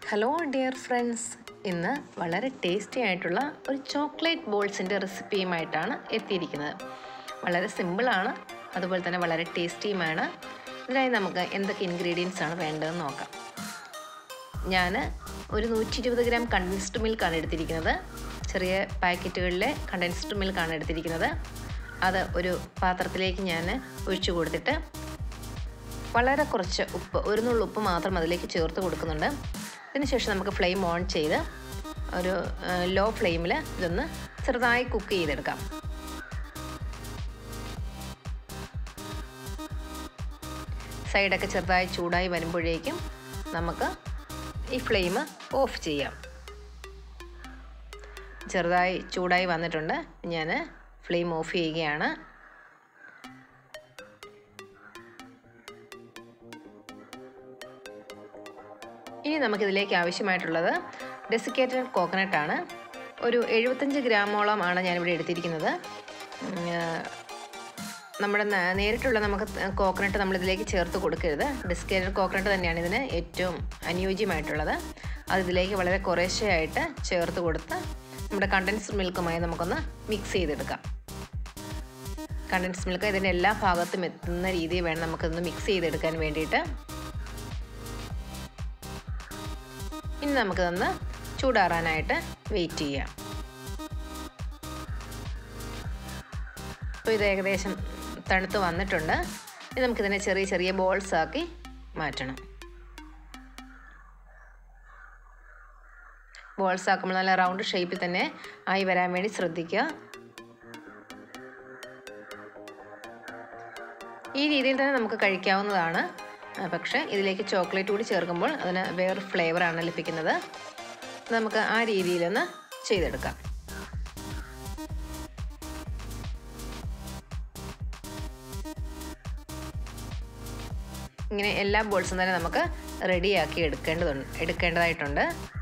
hello dear friends ഇന്ന് വളരെ tasty ആയിട്ടുള്ള ഒരു ചോക്ലേറ്റ് ബോൾസിൻ്റെ റെസിപ്പിയുമായിട്ടാണ് എത്തിയിരിക്കുന്നത് വളരെ സിമ്പിളാണ് അതുപോലെ തന്നെ വളരെ ടേസ്റ്റിയുമാണ് ഇതിനായി നമുക്ക് എന്തൊക്കെ ഇൻഗ്രീഡിയൻസ് ആണ് വേണ്ടതെന്ന് നോക്കാം ഞാൻ ഒരു നൂറ്റി ഇരുപത് ഗ്രാം കണ്ടൻസ്ഡ് മിൽക്കാണ് എടുത്തിരിക്കുന്നത് ചെറിയ പാക്കറ്റുകളിലെ കണ്ടൻസ്ഡ് മിൽക്കാണ് എടുത്തിരിക്കുന്നത് അത് ഒരു പാത്രത്തിലേക്ക് ഞാൻ ഒഴിച്ചു കൊടുത്തിട്ട് വളരെ കുറച്ച് ഉപ്പ് ഒരു നുള്ളു ഉപ്പ് മാത്രം അതിലേക്ക് ചേർത്ത് കൊടുക്കുന്നുണ്ട് അതിനുശേഷം നമുക്ക് ഫ്ലെയിം ഓൺ ചെയ്ത് ഒരു ലോ ഫ്ലെയിമിൽ ഇതൊന്ന് ചെറുതായി കുക്ക് ചെയ്തെടുക്കാം സൈഡൊക്കെ ചെറുതായി ചൂടായി വരുമ്പോഴേക്കും നമുക്ക് ഈ ഫ്ലെയിം ഓഫ് ചെയ്യാം ചെറുതായി ചൂടായി വന്നിട്ടുണ്ട് ഞാൻ ഫ്ലെയിം ഓഫ് ചെയ്യുകയാണ് ഇനി നമുക്കിതിലേക്ക് ആവശ്യമായിട്ടുള്ളത് ഡെസിക്കേറ്റഡ് കോക്കനട്ട് ആണ് ഒരു എഴുപത്തഞ്ച് ഗ്രാമോളം ആണ് ഞാനിവിടെ എടുത്തിരിക്കുന്നത് നമ്മുടെ നേരിട്ടുള്ള നമുക്ക് കോക്കനട്ട് നമ്മളിതിലേക്ക് ചേർത്ത് കൊടുക്കരുത് ഡെസിക്കേറ്റഡ് കോക്കനട്ട് തന്നെയാണ് ഇതിന് ഏറ്റവും അനുയോജ്യമായിട്ടുള്ളത് അത് ഇതിലേക്ക് വളരെ കുറേശ്ശെയായിട്ട് ചേർത്ത് കൊടുത്ത് നമ്മുടെ കണ്ടൻസ്ഡ് മിൽക്കുമായി നമുക്കൊന്ന് മിക്സ് ചെയ്തെടുക്കാം കണ്ടൻസ് മിൽക്ക് ഇതിൻ്റെ എല്ലാ ഭാഗത്തും എത്തുന്ന രീതിയിൽ വേണം നമുക്കിതൊന്ന് മിക്സ് ചെയ്തെടുക്കാൻ വേണ്ടിയിട്ട് ഇനി നമുക്കിതൊന്ന് ചൂടാറാനായിട്ട് വെയിറ്റ് ചെയ്യാം അപ്പോൾ ഇത് ഏകദേശം തണുത്ത് വന്നിട്ടുണ്ട് ഇനി നമുക്കിതിനെ ചെറിയ ചെറിയ ബോൾസ് ആക്കി മാറ്റണം ബോൾസ് ആക്കുമ്പോൾ നല്ല റൗണ്ട് ഷേപ്പിൽ തന്നെ ആയി വരാൻ വേണ്ടി ശ്രദ്ധിക്കുക ഈ രീതിയിൽ തന്നെ നമുക്ക് കഴിക്കാവുന്നതാണ് പക്ഷേ ഇതിലേക്ക് ചോക്ലേറ്റ് കൂടി ചേർക്കുമ്പോൾ അതിന് വേറെ ഫ്ലേവറാണ് ലഭിക്കുന്നത് നമുക്ക് ആ രീതിയിലൊന്ന് ചെയ്തെടുക്കാം ഇങ്ങനെ എല്ലാ ബോൾസും തന്നെ നമുക്ക് റെഡിയാക്കി എടുക്കേണ്ടതുണ്ട് എടുക്കേണ്ടതായിട്ടുണ്ട്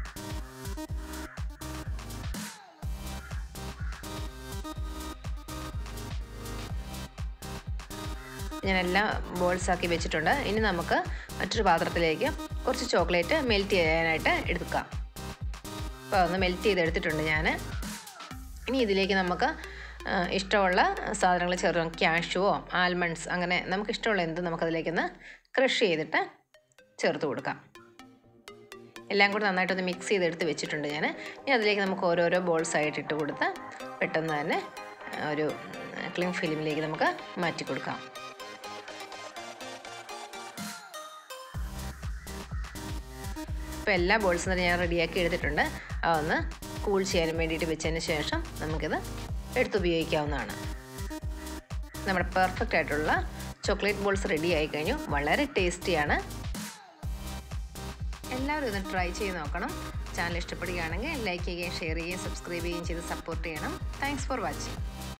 ഞാൻ എല്ലാം ബോൾസ് ആക്കി വെച്ചിട്ടുണ്ട് ഇനി നമുക്ക് മറ്റൊരു പാത്രത്തിലേക്ക് കുറച്ച് ചോക്ലേറ്റ് മെൽറ്റ് ചെയ്യാനായിട്ട് എടുക്കാം അപ്പോൾ ഒന്ന് മെൽറ്റ് ചെയ്തെടുത്തിട്ടുണ്ട് ഞാൻ ഇനി ഇതിലേക്ക് നമുക്ക് ഇഷ്ടമുള്ള സാധനങ്ങൾ ചേർക്കാം ക്യാഷുവോ ആൽമണ്ട്സ് അങ്ങനെ നമുക്ക് ഇഷ്ടമുള്ള എന്ത് നമുക്കതിലേക്കൊന്ന് ക്രഷ് ചെയ്തിട്ട് ചേർത്ത് കൊടുക്കാം എല്ലാം കൂടി നന്നായിട്ടൊന്ന് മിക്സ് ചെയ്തെടുത്ത് വെച്ചിട്ടുണ്ട് ഞാൻ ഇനി അതിലേക്ക് നമുക്ക് ഓരോരോ ബോൾസ് ആയിട്ട് ഇട്ട് കൊടുത്ത് പെട്ടെന്ന് തന്നെ ഒരു ക്ലിങ് ഫിലിമിലേക്ക് നമുക്ക് മാറ്റി കൊടുക്കാം ഇപ്പോൾ എല്ലാ ബോൾസും തന്നെ ഞാൻ റെഡിയാക്കി എടുത്തിട്ടുണ്ട് അതൊന്ന് കൂൾ ചെയ്യാൻ വേണ്ടിയിട്ട് വെച്ചതിന് ശേഷം നമുക്കിത് എടുത്തുപയോഗിക്കാവുന്നതാണ് നമ്മുടെ പെർഫെക്റ്റ് ആയിട്ടുള്ള ചോക്ലേറ്റ് ബോൾസ് റെഡി ആയി കഴിഞ്ഞു വളരെ ടേസ്റ്റിയാണ് എല്ലാവരും ഇതൊന്ന് ട്രൈ ചെയ്ത് നോക്കണം ചാനൽ ഇഷ്ടപ്പെടുകയാണെങ്കിൽ ലൈക്ക് ചെയ്യുകയും ഷെയർ ചെയ്യുകയും സബ്സ്ക്രൈബ് ചെയ്യുകയും ചെയ്ത് സപ്പോർട്ട് ചെയ്യണം താങ്ക്സ് ഫോർ വാച്ചിങ്